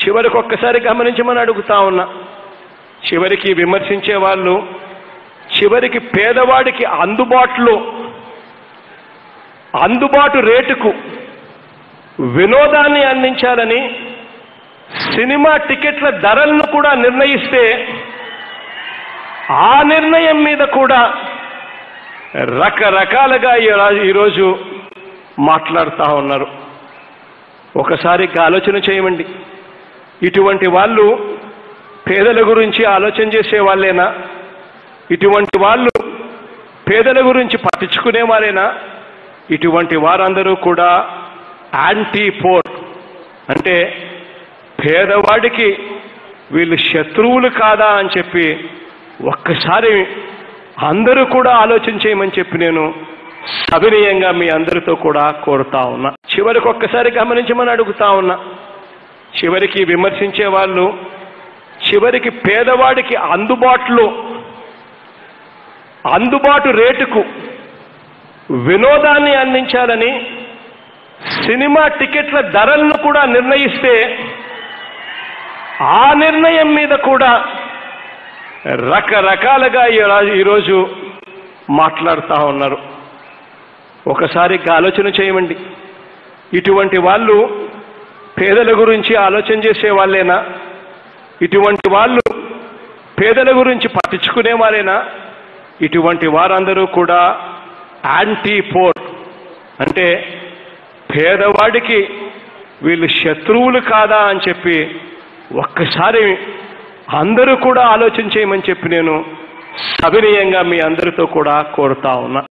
చివరికి ఒక్కసారి గమనించమని అడుగుతా ఉన్నా చివరికి విమర్శించే వాళ్ళు చివరికి పేదవాడికి అందుబాటులో అందుబాటు రేటుకు వినోదాన్ని అందించాలని సినిమా టికెట్ల ధరలను కూడా నిర్ణయిస్తే ఆ నిర్ణయం మీద కూడా రకరకాలుగా ఈ రా- ఈరోజు మాట్లాడుతూ ఉన్నారు ఒకసారి ఆలోచన చేయమండి ఇటువంటి వాళ్ళు పేదల గురించి ఆలోచన చేసే వాళ్ళేనా ఇటువంటి వాళ్ళు పేదల గురించి పట్టించుకునే వాళ్ళేనా ఇటువంటి వారందరూ కూడా యాంటీ పోర్ అంటే పేదవాడికి వీళ్ళు శత్రువులు కాదా అని చెప్పి ఒక్కసారి అందరూ కూడా ఆలోచన చేయమని చెప్పి నేను సవినీయంగా మీ అందరితో కూడా కోరుతా ఉన్నా చివరికి ఒక్కసారి గమనించమని అడుగుతా ఉన్నా చివరికి విమర్శించే వాళ్ళు చివరికి పేదవాడికి అందుబాటులో అందుబాటు రేటుకు వినోదాన్ని అందించాలని సినిమా టికెట్ల ధరలను కూడా నిర్ణయిస్తే ఆ నిర్ణయం మీద కూడా రకరకాలుగా ఈ రా- ఈరోజు మాట్లాడుతూ ఉన్నారు ఒకసారి ఆలోచన చేయమండి ఇటువంటి వాళ్ళు పేదల గురించి ఆలోచన చేసే వాళ్ళేనా ఇటువంటి వాళ్ళు పేదల గురించి పట్టించుకునే వాళ్ళేనా ఇటువంటి వారందరూ కూడా యాంటీ పోర్ అంటే పేదవాడికి వీళ్ళు శత్రువులు కాదా అని చెప్పి ఒక్కసారి అందరూ కూడా ఆలోచన చేయమని చెప్పి నేను సవినీయంగా మీ అందరితో కూడా కోరుతా ఉన్నా